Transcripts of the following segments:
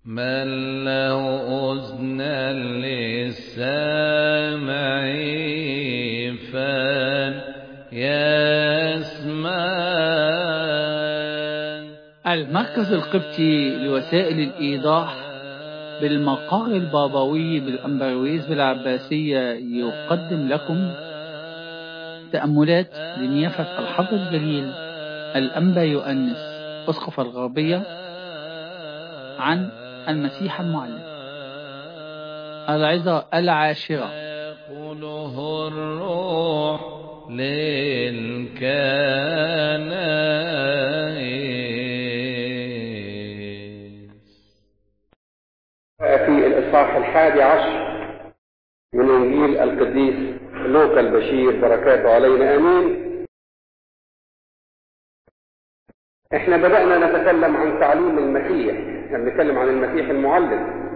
من له أذنا للسامع فليسمع المركز القبطي لوسائل الإيضاح بالمقر البابوي بالأمبرويز بالعباسية يقدم لكم تأملات لنيافة الحضر الجليل الأنبا يؤنس أسقف الغربية عن المسيح المعلم العظة العاشرة يقوله الروح للكنائس في الإصحاح الحادي عشر من إنجيل القديس لوقا البشير بركاته علينا آمين احنا بدأنا نتكلم عن تعليم المسيح احنا بنتكلم عن المسيح المعلم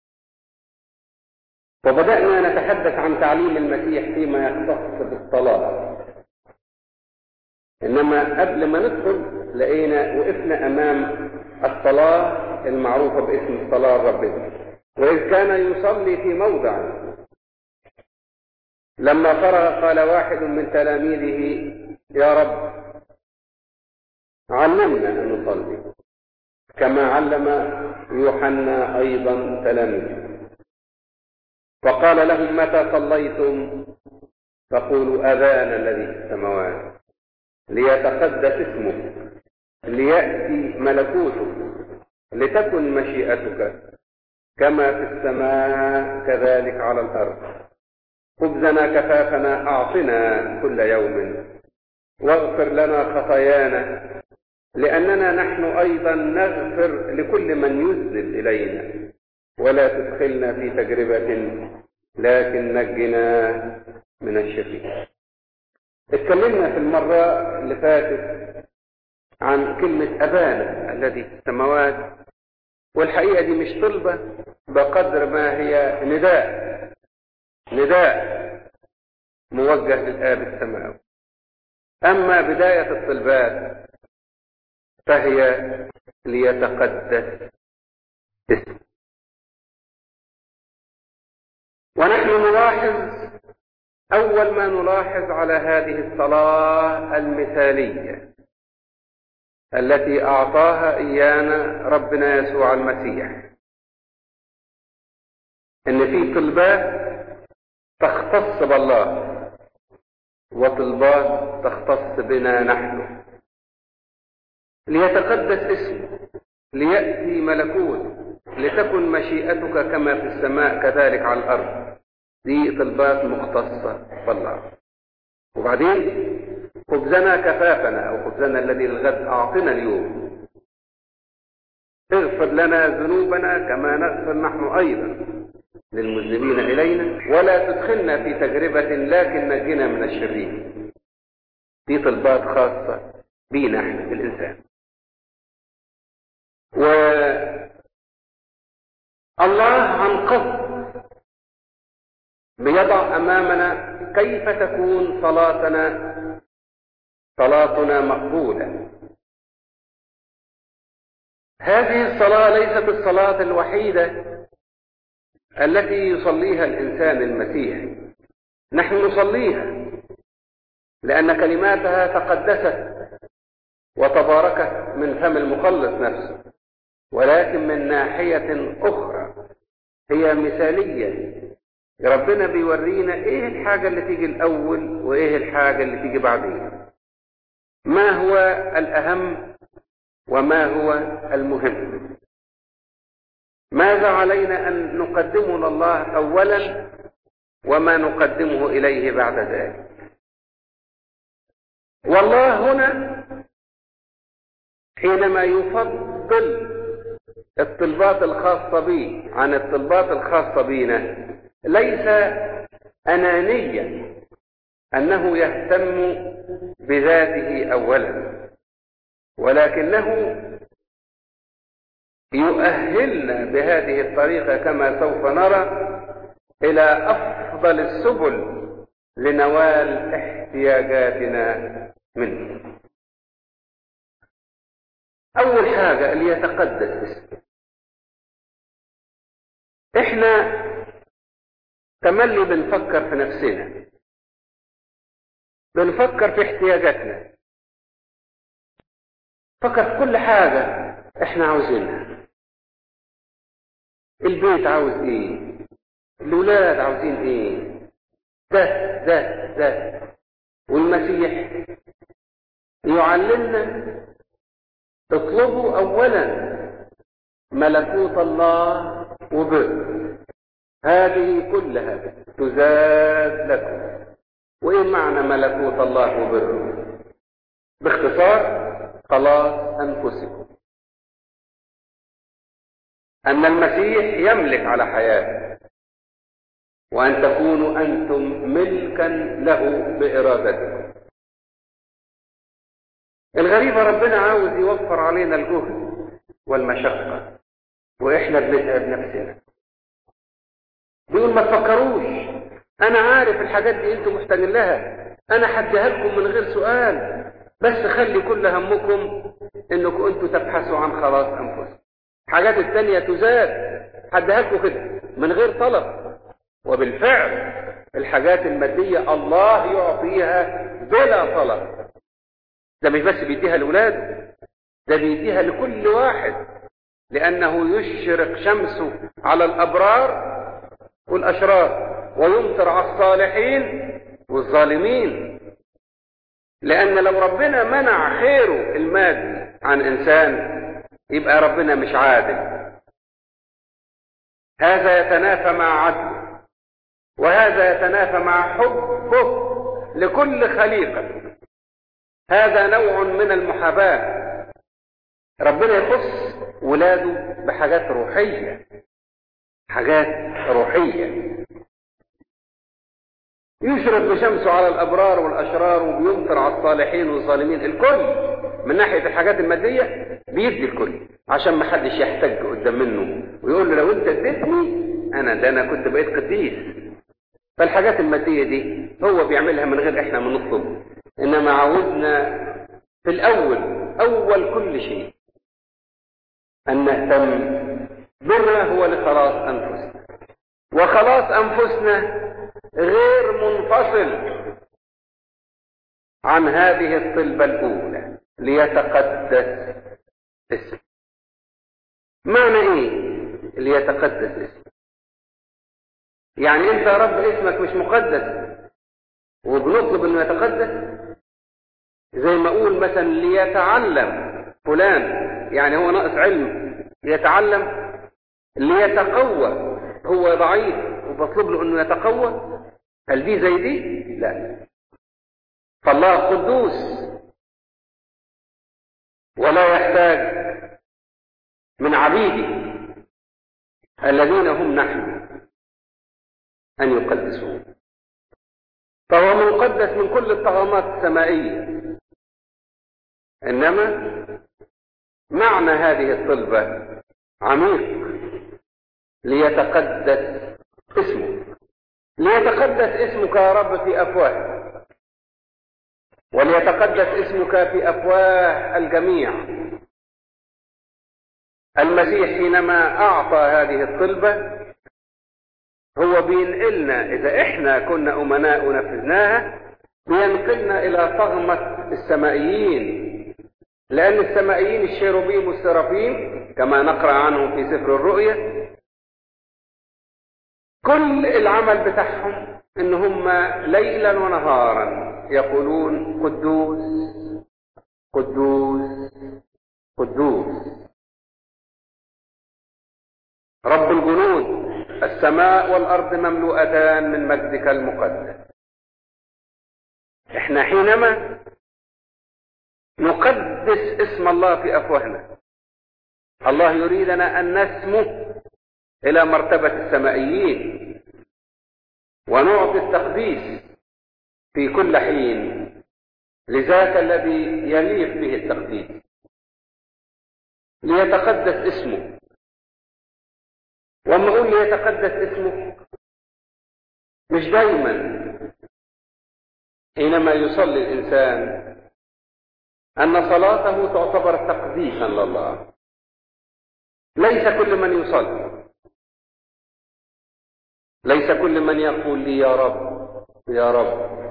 وبدأنا نتحدث عن تعليم المسيح فيما يختص بالصلاة إنما قبل ما ندخل لقينا وقفنا أمام الصلاة المعروفة باسم الصلاة الربية وإذ كان يصلي في موضع لما فرغ قال واحد من تلاميذه يا رب علمنا أن نصلي كما علم يوحنا أيضا تلاميذه وقال لهم متى صليتم فقولوا أبانا الذي في السماوات ليتقدس اسمك ليأتي ملكوتك لتكن مشيئتك كما في السماء كذلك على الأرض خبزنا كفافنا أعطنا كل يوم واغفر لنا خطايانا لأننا نحن أيضا نغفر لكل من يذنب إلينا ولا تدخلنا في تجربة لكن نجنا من الشرير اتكلمنا في المرة اللي فاتت عن كلمة أبانا الذي في السماوات والحقيقة دي مش طلبة بقدر ما هي نداء نداء موجه للآب السماوي أما بداية الطلبات فهي ليتقدس اسم ونحن نلاحظ أول ما نلاحظ على هذه الصلاة المثالية التي أعطاها إيانا ربنا يسوع المسيح إن في طلبات تختص بالله وطلبات تختص بنا نحن ليتقدس اسمه ليأتي ملكوت لتكن مشيئتك كما في السماء كذلك على الأرض دي طلبات مختصة بالله وبعدين خبزنا كفافنا أو خبزنا الذي للغد أعطنا اليوم اغفر لنا ذنوبنا كما نغفر نحن أيضا للمذنبين إلينا ولا تدخلنا في تجربة لكن نجنا من الشرير دي طلبات خاصة بينا احنا بالإنسان و الله عن قصد بيضع أمامنا كيف تكون صلاتنا صلاتنا مقبولة هذه الصلاة ليست الصلاة الوحيدة التي يصليها الإنسان المسيحي نحن نصليها لأن كلماتها تقدست وتباركت من فم المخلص نفسه ولكن من ناحية أخرى هي مثالية ربنا بيورينا إيه الحاجة اللي تيجي الأول وإيه الحاجة اللي تيجي بعدين ما هو الأهم وما هو المهم ماذا علينا أن نقدمه لله أولا وما نقدمه إليه بعد ذلك والله هنا حينما يفضل الطلبات الخاصة به عن الطلبات الخاصة بنا ليس أنانيا أنه يهتم بذاته أولا ولكنه يؤهلنا بهذه الطريقة كما سوف نرى إلى أفضل السبل لنوال احتياجاتنا منه أول حاجة ليتقدس اسمه احنا تملي بنفكر في نفسنا بنفكر في احتياجاتنا فكر في كل حاجة احنا عاوزينها البيت عاوز ايه الولاد عاوزين ايه ده ده ده والمسيح يعلمنا اطلبوا اولا ملكوت الله وبر هذه كلها تزاد لكم وايه معنى ملكوت الله وبره باختصار خلاص انفسكم ان المسيح يملك على حياتك وان تكونوا انتم ملكا له بارادتكم الغريبه ربنا عاوز يوفر علينا الجهد والمشقه واحنا بنتعب نفسنا بيقول ما تفكروش انا عارف الحاجات دي انتم محتاجين لها انا هديها لكم من غير سؤال بس خلي كل همكم انكم انتم تبحثوا عن خلاص انفسكم الحاجات التانية تزاد هديها لكم كده من غير طلب وبالفعل الحاجات المادية الله يعطيها بلا طلب ده مش بس بيديها لاولاده ده بيديها لكل واحد لانه يشرق شمسه على الابرار والاشرار ويمطر على الصالحين والظالمين لان لو ربنا منع خيره المادي عن انسان يبقى ربنا مش عادل هذا يتنافى مع عدله وهذا يتنافى مع حبه لكل خليقه هذا نوع من المحاباه ربنا يخص ولاده بحاجات روحيه حاجات روحيه يشرق بشمسه على الابرار والاشرار وبيمطر على الصالحين والظالمين الكل من ناحيه الحاجات الماديه بيدي الكل عشان ما حدش يحتج قدام منه ويقول له لو انت اديتني انا ده انا كنت بقيت قديس فالحاجات الماديه دي هو بيعملها من غير احنا ما نطلب انما عاوزنا في الاول اول كل شيء ان نهتم بما هو لخلاص انفسنا وخلاص انفسنا غير منفصل عن هذه الطلبة الأولى ليتقدس اسم معنى ايه ليتقدس اسم يعني انت يا رب اسمك مش مقدس وبنطلب انه يتقدس زي ما اقول مثلا ليتعلم فلان يعني هو ناقص علم ليتعلم ليتقوى هو ضعيف وبطلب له انه يتقوى هل دي زي دي لا فالله قدوس ولا يحتاج من عبيده الذين هم نحن ان يقدسوه فهو مقدس من كل الطغمات السمائيه انما معنى هذه الطلبه عميق ليتقدس اسمه ليتقدس اسمك يا رب في افواه وليتقدس اسمك في افواه الجميع المسيح حينما اعطى هذه الطلبه هو بينقلنا اذا احنا كنا امناء ونفذناها بينقلنا الى طغمه السمائيين لان السمائيين الشيروبيم والسرافيم كما نقرا عنهم في سفر الرؤيا كل العمل بتاعهم ان هم ليلا ونهارا يقولون قدوس قدوس قدوس رب الجنود السماء والارض مملوءتان من مجدك المقدس احنا حينما نقدس اسم الله في افواهنا الله يريدنا ان نسمو الى مرتبه السمائيين ونعطي التقديس في كل حين لذاك الذي يليق به التقديس ليتقدس اسمه وما اقول ليتقدس اسمه مش دايما حينما يصلي الانسان ان صلاته تعتبر تقديسا لله ليس كل من يصلي ليس كل من يقول لي يا رب يا رب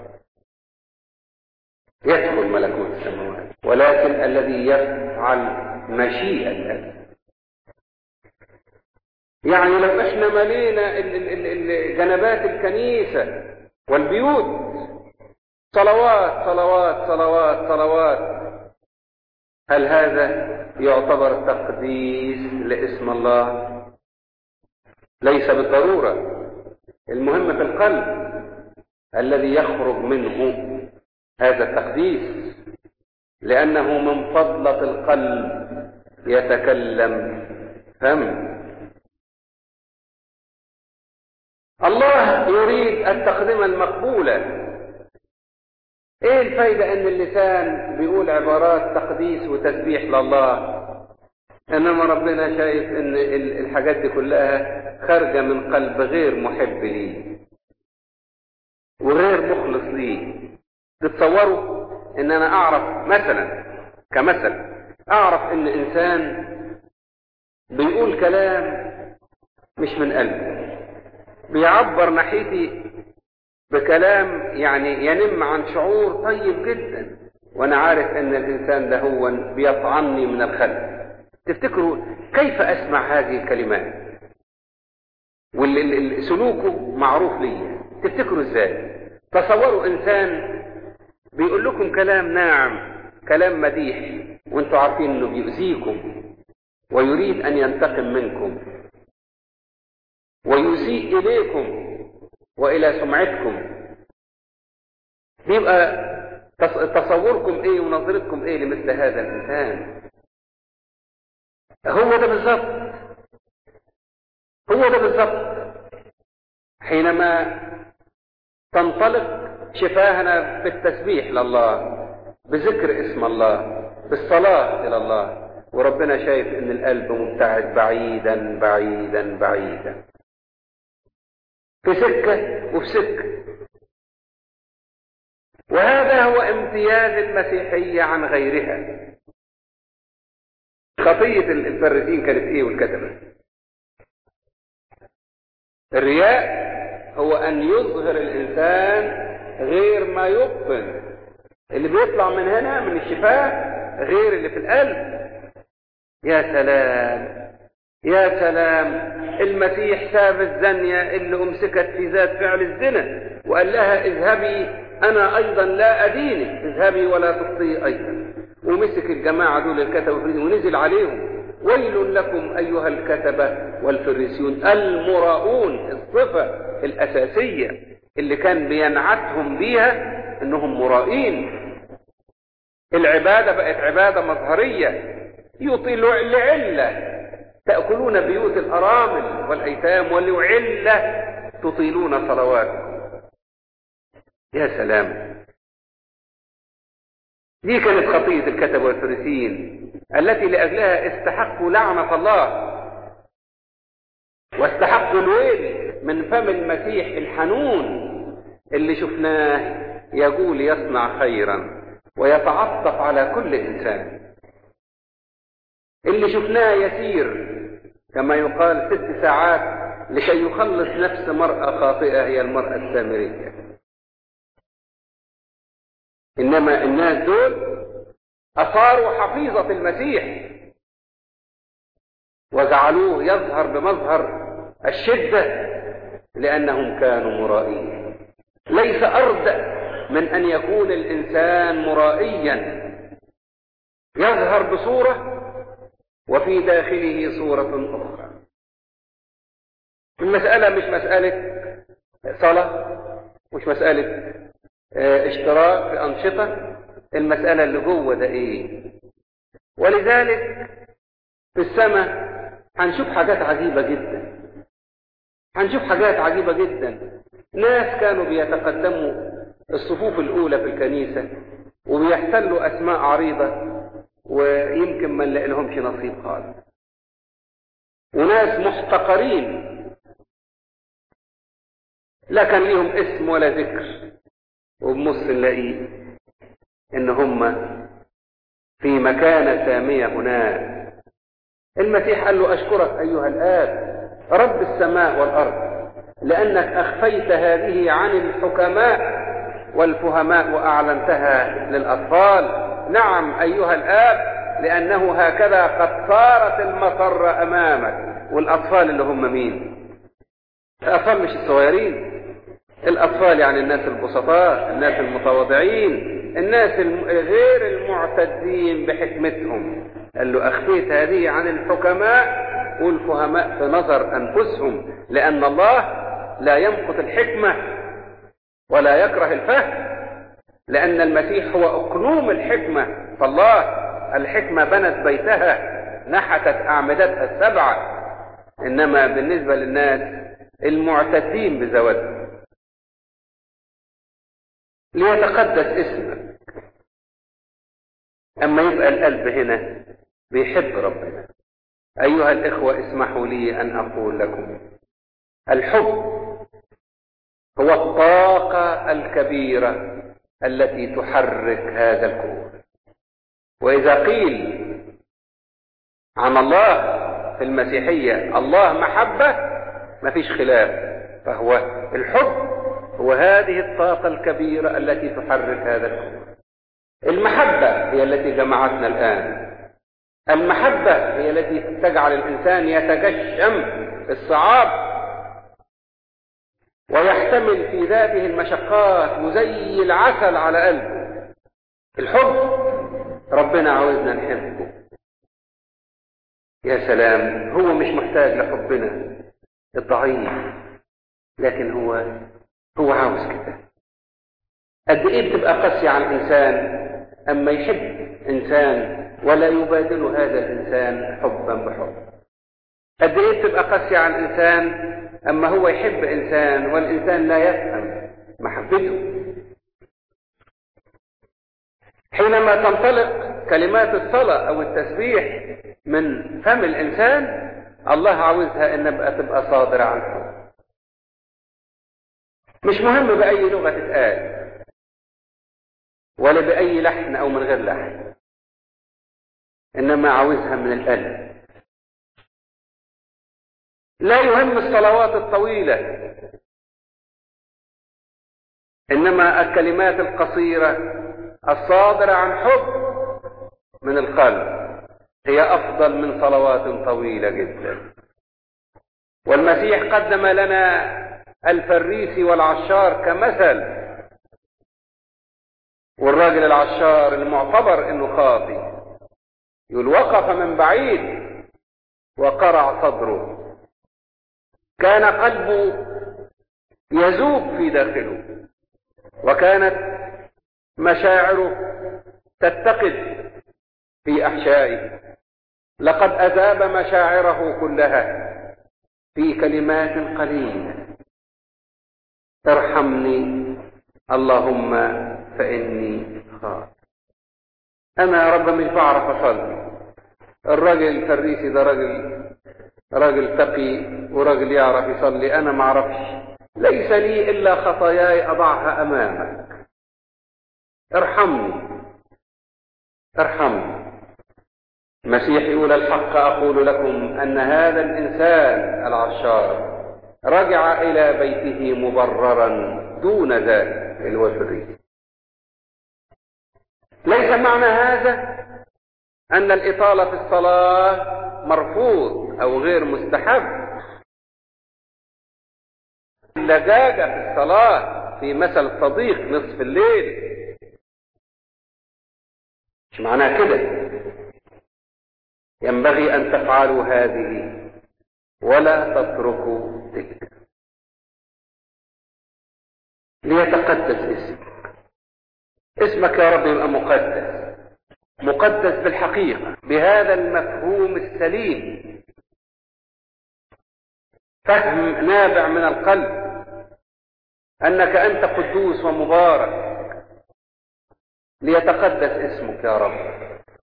يدخل ملكوت السماوات ولكن الذي يفعل مشيئة أبي يعني لو احنا ملينا ال- ال- ال- ال- جنبات الكنيسة والبيوت صلوات صلوات صلوات صلوات هل هذا يعتبر تقديس لاسم الله ليس بالضرورة المهم في القلب الذي يخرج منه هذا التقديس لأنه من فضلة القلب يتكلم فم الله يريد التقدمة المقبولة ايه الفايدة ان اللسان بيقول عبارات تقديس وتسبيح لله انما ربنا شايف ان ال- الحاجات دي كلها خارجة من قلب غير محب ليه وغير مخلص ليه تتصوروا ان انا اعرف مثلا كمثل اعرف ان انسان بيقول كلام مش من قلبه بيعبر ناحيتي بكلام يعني ينم عن شعور طيب جدا وانا عارف ان الانسان ده هو بيطعني من الخلف تفتكروا كيف اسمع هذه الكلمات وسلوكه معروف لي تفتكروا ازاي تصوروا انسان بيقول لكم كلام ناعم كلام مديح وانتوا عارفين انه بيؤذيكم ويريد ان ينتقم منكم ويسيء اليكم والى سمعتكم بيبقى تص- تصوركم ايه ونظرتكم ايه لمثل هذا الانسان هو ده بالظبط هو ده بالظبط حينما تنطلق شفاهنا بالتسبيح لله بذكر اسم الله بالصلاة إلى الله وربنا شايف إن القلب مبتعد بعيدا بعيدا بعيدا في سكة وفي سكة وهذا هو امتياز المسيحية عن غيرها خطية الفريسين كانت ايه والكتبة الرياء هو ان يظهر الانسان غير ما يبطن اللي بيطلع من هنا من الشفاه غير اللي في القلب يا سلام يا سلام المسيح ساب الزانية اللي أمسكت في ذات فعل الزنا وقال لها اذهبي أنا أيضا لا أدينك اذهبي ولا تخطئي أيضا ومسك الجماعة دول الكتبة والفريسيون ونزل عليهم ويل لكم أيها الكتبة والفريسيون المراؤون الصفة الأساسية اللي كان بينعتهم بيها إنهم مرائين العبادة بقت عبادة مظهرية يطيل لعلة تأكلون بيوت الأرامل والأيتام ولعلة تطيلون صلواتكم يا سلام دي كانت خطية الكتب والفريسيين التي لأجلها استحقوا لعنة الله واستحقوا الويل من فم المسيح الحنون اللي شفناه يقول يصنع خيرا ويتعطف على كل إنسان اللي شفناه يسير كما يقال ست ساعات لكي يخلص نفس مرأة خاطئة هي المرأة السامرية إنما الناس دول أصاروا حفيظة المسيح وجعلوه يظهر بمظهر الشدة لأنهم كانوا مرائين ليس أردأ من أن يكون الإنسان مرائيا يظهر بصورة وفي داخله صورة أخرى المسألة مش مسألة صلاة مش مسألة اشتراك في أنشطة المسألة اللي جوه ده إيه ولذلك في السماء هنشوف حاجات عجيبة جدا هنشوف حاجات عجيبة جدا ناس كانوا بيتقدموا الصفوف الأولى في الكنيسة وبيحتلوا أسماء عريضة ويمكن ما نلاقي لهمش نصيب خالص وناس محتقرين لا كان ليهم اسم ولا ذكر وبنص نلاقيه ان هم في مكانة سامية هناك المسيح قال له اشكرك ايها الاب رب السماء والارض لأنك أخفيت هذه عن الحكماء والفهماء وأعلنتها للأطفال نعم أيها الآب لأنه هكذا قد صارت المسرة أمامك والأطفال اللي هم مين الأطفال مش الصغيرين الأطفال يعني الناس البسطاء الناس المتواضعين الناس الم- غير المعتدين بحكمتهم قال له أخفيت هذه عن الحكماء والفهماء في نظر أنفسهم لأن الله لا يمقت الحكمة ولا يكره الفهم لأن المسيح هو أقنوم الحكمة فالله الحكمة بنت بيتها نحتت أعمدتها السبعة إنما بالنسبة للناس المعتدين بزواجهم ليتقدس اسمك أما يبقى القلب هنا بيحب ربنا أيها الإخوة اسمحوا لي أن أقول لكم الحب هو الطاقة الكبيرة التي تحرك هذا الكون وإذا قيل عن الله في المسيحية الله محبة مفيش خلاف فهو الحب هو هذه الطاقة الكبيرة التي تحرك هذا الكون المحبة هي التي جمعتنا الآن المحبة هي التي تجعل الإنسان يتجشم في الصعاب ويحتمل في ذاته المشقات وزي العسل على قلبه الحب ربنا عاوزنا نحبه يا سلام هو مش محتاج لحبنا الضعيف لكن هو هو عاوز كده قد ايه بتبقى قاسية على الانسان اما يحب انسان ولا يبادل هذا الانسان حبا بحب قد ايه بتبقى قاسية على الانسان اما هو يحب انسان والانسان لا يفهم محبته حينما تنطلق كلمات الصلاة او التسبيح من فم الانسان الله عاوزها ان بقى تبقى صادرة عن حب مش مهم بأي لغة تتقال ولا بأي لحن أو من غير لحن إنما عاوزها من القلب لا يهم الصلوات الطويلة إنما الكلمات القصيرة الصادرة عن حب من القلب هي أفضل من صلوات طويلة جدا والمسيح قدم لنا الفريسي والعشار كمثل والراجل العشار المعتبر انه خاطي يقول وقف من بعيد وقرع صدره كان قلبه يذوب في داخله وكانت مشاعره تتقد في احشائه لقد اذاب مشاعره كلها في كلمات قليله ارحمني اللهم فإني خاطئ أنا يا رب مش بعرف أصلي الراجل الفريسي ده راجل راجل تقي وراجل يعرف يصلي أنا ما أعرفش ليس لي إلا خطاياي أضعها أمامك ارحمني ارحمني المسيح يقول الحق أقول لكم أن هذا الإنسان العشار رجع إلى بيته مبررا دون ذلك الوفري ليس معنى هذا أن الإطالة في الصلاة مرفوض أو غير مستحب اللجاجة في الصلاة في مثل صديق نصف الليل مش معناه كده ينبغي أن تفعلوا هذه ولا تتركوا تلك ليتقدس اسمك اسمك يا رب يبقى مقدس مقدس بالحقيقة بهذا المفهوم السليم فهم نابع من القلب أنك أنت قدوس ومبارك ليتقدس اسمك يا رب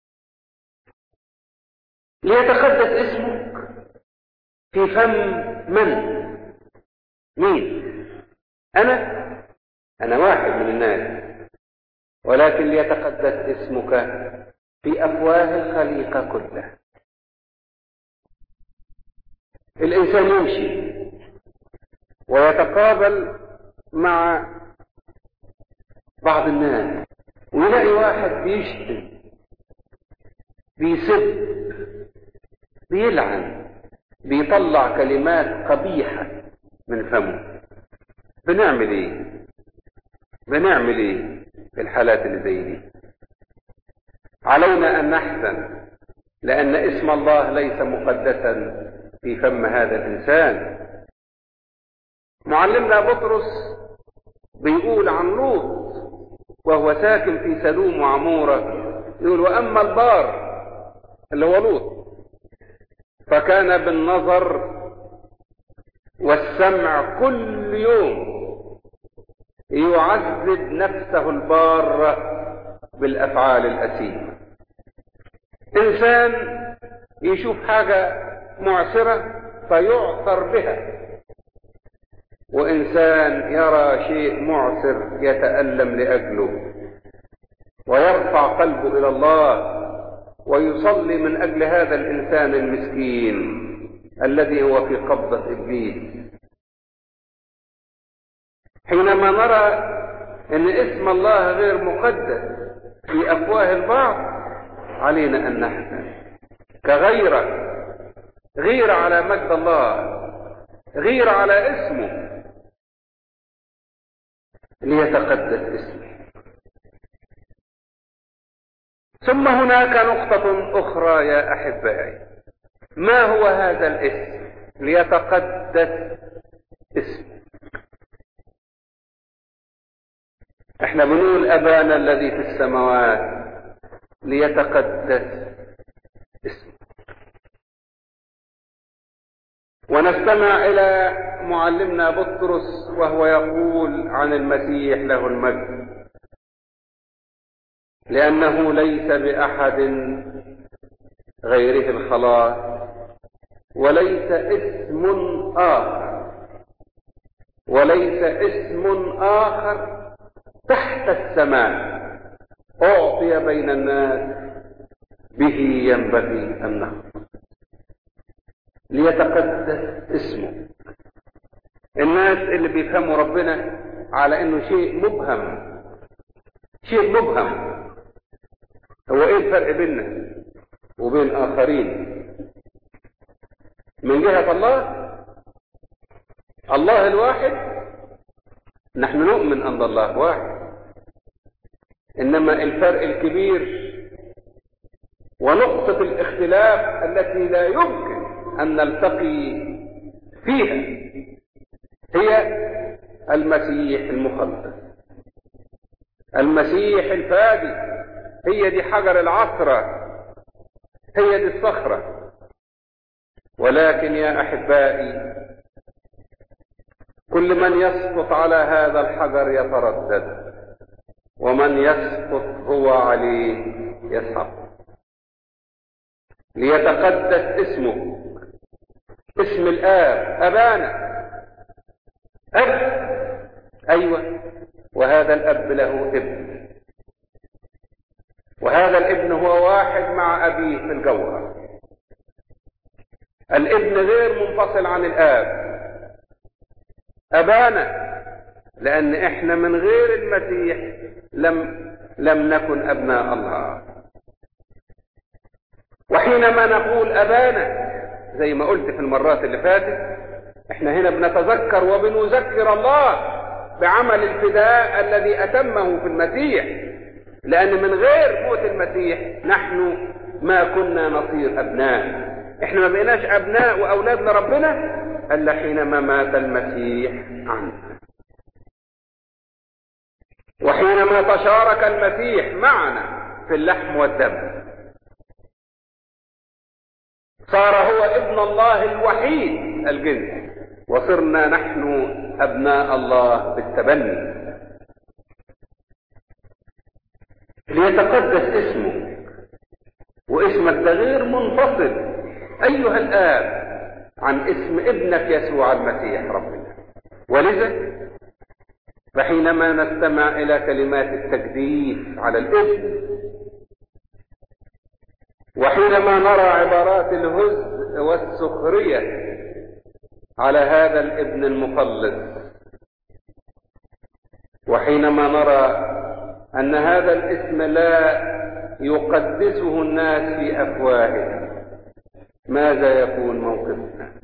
ليتقدس اسمك في فم من مين أنا أنا واحد من الناس ولكن ليتقدس اسمك في أفواه الخليقة كلها الإنسان يمشي ويتقابل مع بعض الناس ويلاقي واحد بيشتم بيسب بيلعن بيطلع كلمات قبيحة من فمه بنعمل ايه بنعمل ايه في الحالات اللي زي دي علينا ان نحزن لان اسم الله ليس مقدسا في فم هذا الانسان معلمنا بطرس بيقول عن لوط وهو ساكن في سدوم وعمورة يقول وأما البار اللي هو لوط فكان بالنظر والسمع كل يوم يعذب نفسه البار بالأفعال الأثيمة إنسان يشوف حاجة معسرة فيعثر بها وإنسان يرى شيء معسر يتألم لأجله ويرفع قلبه إلى الله ويصلي من أجل هذا الإنسان المسكين الذي هو في قبضة إبليس حينما نرى أن اسم الله غير مقدس في أفواه البعض علينا أن نحزن كغيرة غيرة على مجد الله غيرة على اسمه ليتقدس اسمه ثم هناك نقطة أخرى يا أحبائي ما هو هذا الاسم ليتقدس اسمه احنا بنقول أبانا الذي في السماوات ليتقدس اسمه ونستمع إلى معلمنا بطرس وهو يقول عن المسيح له المجد لأنه ليس بأحد غيره الخلاص وليس اسم آخر وليس اسم آخر تحت السماء أعطي بين الناس به ينبغي أن نخلص ليتقدس اسمه الناس اللي بيفهموا ربنا على انه شيء مبهم شيء مبهم هو ايه الفرق بيننا وبين اخرين من جهة الله الله الواحد نحن نؤمن ان الله واحد انما الفرق الكبير ونقطة الاختلاف التي لا يمكن أن نلتقي فيها هي المسيح المخلص المسيح الفادي هي دي حجر العثرة هي دي الصخرة ولكن يا أحبائي كل من يسقط على هذا الحجر يتردد ومن يسقط هو عليه يسحق ليتقدس اسمه اسم الآب أبانا أب أيوة وهذا الأب له ابن وهذا الابن هو واحد مع أبيه في الجوهر الابن غير منفصل عن الآب أبانا لأن إحنا من غير المسيح لم لم نكن أبناء الله وحينما نقول أبانا زي ما قلت في المرات اللي فاتت احنا هنا بنتذكر وبنذكر الله بعمل الفداء الذي أتمه في المسيح لأن من غير موت المسيح نحن ما كنا نصير أبناء احنا ما بقيناش أبناء وأولاد لربنا إلا حينما مات المسيح عنا وحينما تشارك المسيح معنا في اللحم والدم صار هو ابن الله الوحيد الجنس وصرنا نحن ابناء الله بالتبني ليتقدس اسمه واسمك ده غير منفصل ايها الاب عن اسم ابنك يسوع المسيح ربنا ولذا فحينما نستمع الى كلمات التجديف على الاسم وحينما نرى عبارات الهزء والسخرية على هذا الابن المخلص وحينما نرى أن هذا الاسم لا يقدسه الناس في أفواههم ماذا يكون موقفنا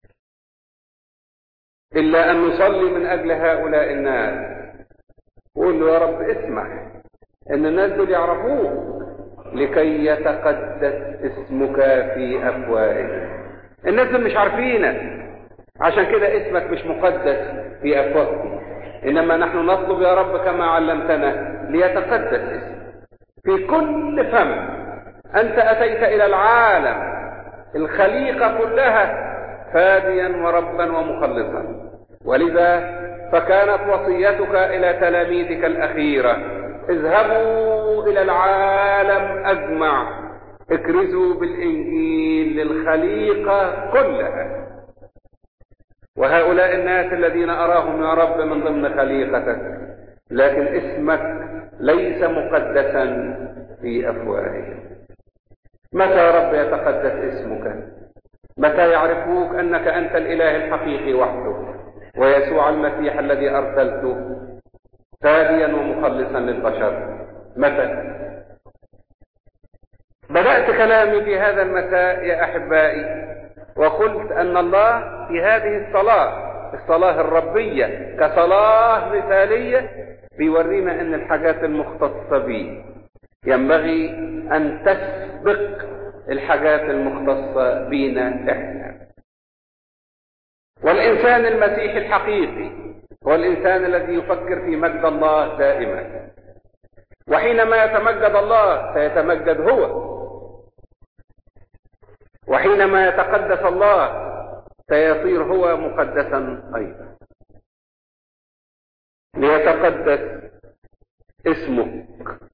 إلا أن نصلي من أجل هؤلاء الناس قول له يا رب اسمح ان الناس دول يعرفوك لكي يتقدس اسمك في افواههم الناس دول مش عارفينك عشان كده اسمك مش مقدس في افواههم انما نحن نطلب يا رب كما علمتنا ليتقدس اسمك في كل فم انت اتيت الى العالم الخليقه كلها فاديا وربا ومخلصا ولذا فكانت وصيتك إلى تلاميذك الأخيرة اذهبوا إلى العالم أجمع اكرزوا بالإنجيل للخليقة كلها وهؤلاء الناس الذين أراهم يا رب من ضمن خليقتك لكن اسمك ليس مقدسا في أفواههم متى يا رب يتقدس اسمك متى يعرفوك أنك أنت الإله الحقيقي وحده ويسوع المسيح الذي أرسلته فاديا ومخلصا للبشر متى بدأت كلامي في هذا المساء يا أحبائي وقلت أن الله في هذه الصلاة الصلاة الربية كصلاة مثالية بيورينا أن الحاجات المختصة به ينبغي أن تسبق الحاجات المختصة بينا إحنا والإنسان المسيحي الحقيقي هو الإنسان الذي يفكر في مجد الله دائما وحينما يتمجد الله سيتمجد هو وحينما يتقدس الله سيصير هو مقدسا أيضا ليتقدس اسمك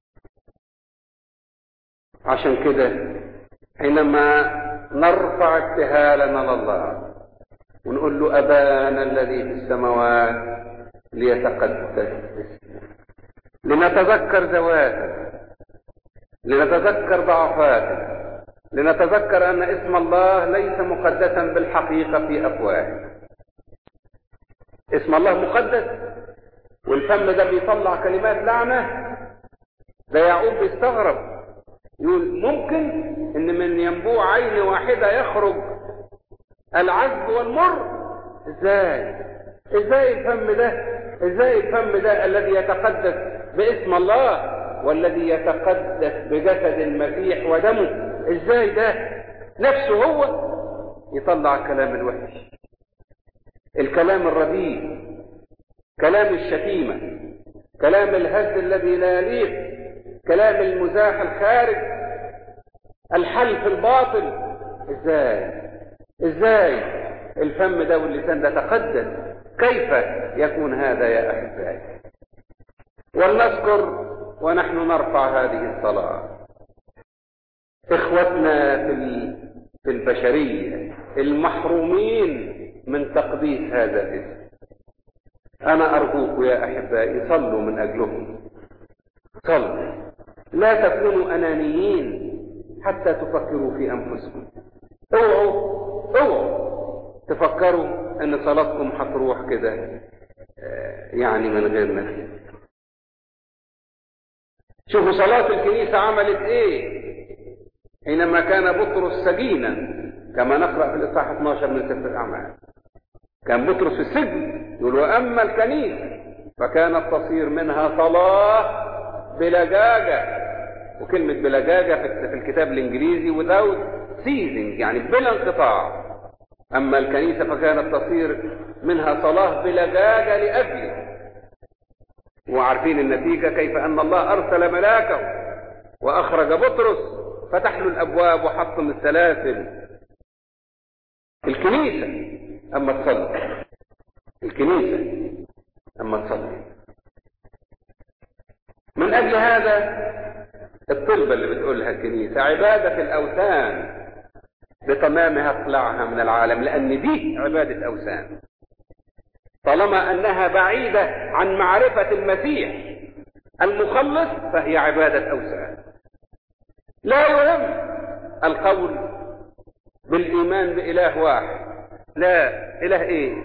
عشان كده حينما نرفع ابتهالنا لله ونقول له أبانا الذي في السماوات ليتقدس اسمك لنتذكر ذواتك لنتذكر ضعفاتك لنتذكر أن اسم الله ليس مقدسا بالحقيقة في أفواه اسم الله مقدس والفم ده بيطلع كلمات لعنة ده يعقوب بيستغرب يقول ممكن ان من ينبوع عين واحدة يخرج العذب والمر ازاي ازاي الفم ده ازاي الفم ده الذي يتقدس باسم الله والذي يتقدس بجسد المسيح ودمه ازاي ده نفسه هو يطلع الكلام الوحش الكلام الرديء كلام الشتيمة كلام الهز الذي لا يليق كلام المزاح الخارج الحلف الباطل ازاي ازاي الفم ده واللسان ده تقدس كيف يكون هذا يا احبائي ولنذكر ونحن نرفع هذه الصلاه اخوتنا في في البشريه المحرومين من تقديس هذا الاسم انا ارجوك يا احبائي صلوا من اجلهم صلوا لا تكونوا انانيين حتى تفكروا في انفسكم اوعوا اوعوا تفكروا ان صلاتكم هتروح كده يعني من غير نفس شوفوا صلاة الكنيسة عملت ايه حينما كان بطرس سجينا كما نقرأ في الإصحاح 12 من سفر الأعمال كان بطرس في السجن يقول وأما الكنيسة فكانت تصير منها صلاة بلجاجة وكلمة بلجاجة في الكتاب الإنجليزي without ceasing يعني بلا انقطاع أما الكنيسة فكانت تصير منها صلاة بلجاجة لأجله وعارفين النتيجة كيف أن الله أرسل ملاكه وأخرج بطرس فتح له الأبواب وحطم السلاسل الكنيسة أما تصلي الكنيسة أما تصلي من أجل هذا الطلبة اللي بتقولها الكنيسة عبادة الأوثان بتمامها اطلعها من العالم لأن دي عبادة أوثان طالما أنها بعيدة عن معرفة المسيح المخلص فهي عبادة أوثان لا يهم القول بالإيمان بإله واحد لا إله إيه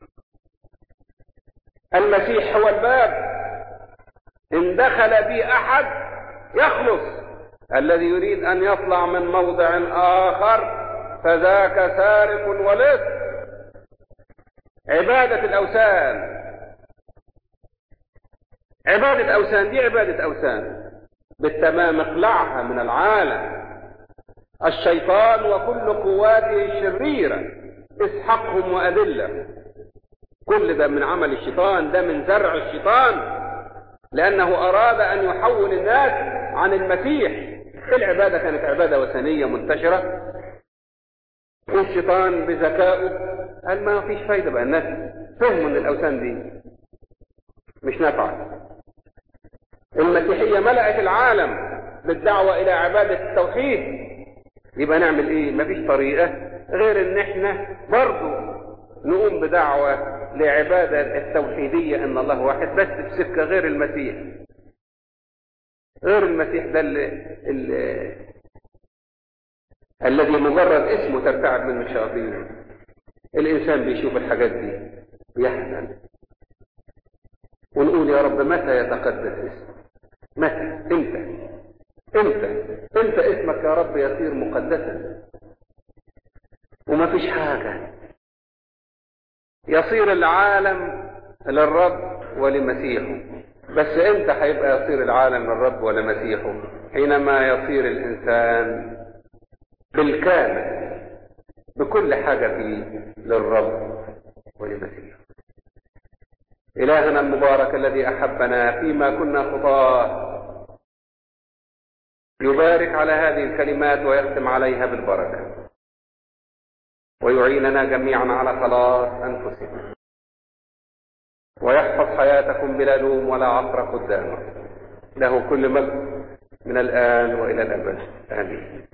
المسيح هو الباب إن دخل بي أحد يخلص الذي يريد أن يطلع من موضع آخر فذاك سارق ولص عبادة الأوثان عبادة أوثان دي عبادة أوثان بالتمام اقلعها من العالم الشيطان وكل قواته الشريرة اسحقهم وأذلة كل ده من عمل الشيطان ده من زرع الشيطان لأنه أراد أن يحول الناس عن المسيح العبادة كانت عبادة وثنية منتشرة والشيطان بذكائه قال ما فيش فايدة بقى الناس فهموا ان الأوثان دي مش نافعة المسيحية ملأت العالم بالدعوة إلى عبادة التوحيد يبقى نعمل إيه؟ مفيش طريقة غير إن إحنا برضو نقوم بدعوة لعبادة التوحيدية إن الله واحد بس بسكة غير المسيح غير المسيح ده اللي, اللي الذي مجرد اسمه ترتعب منه الشياطين الإنسان بيشوف الحاجات دي بيحزن ونقول يا رب متى يتقدس اسمك متى امتى امتى امتى اسمك يا رب يصير مقدسا وما فيش حاجة يصير العالم للرب ولمسيحه بس امتى هيبقى يصير العالم للرب ولمسيحه حينما يصير الانسان بالكامل بكل حاجة فيه للرب ولمسيحه إلهنا المبارك الذي أحبنا فيما كنا خطاة يبارك على هذه الكلمات ويختم عليها بالبركة ويعيننا جميعا على خلاص أنفسنا ويحفظ حياتكم بلا لوم ولا عثرة قدامه له كل مجد من الآن وإلى الأبد آمين